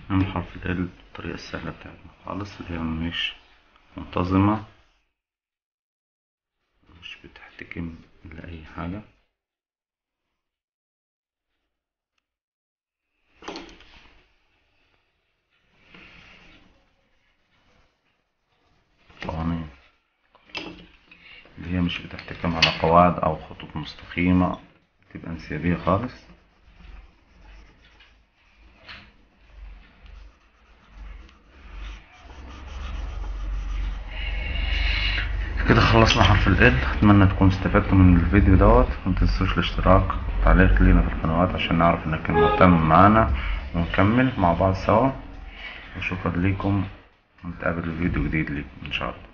نعمل حرف ال L بالطريقة السهلة بتاعتنا خالص اللي هي مش منتظمة مش بتحتكم لأي حاجة قوانين اللي هي مش بتحتكم على قواعد أو خطوط مستقيمة تبقى انسيابية خالص كده خلصنا حرف ال L اتمنى تكونوا استفدتوا من الفيديو دوت متنسوش الاشتراك والتعليق لينا في القنوات عشان نعرف انك مهتم معانا ونكمل مع بعض سوا وشكرا ليكم ونتقابل في فيديو جديد ليكم ان شاء الله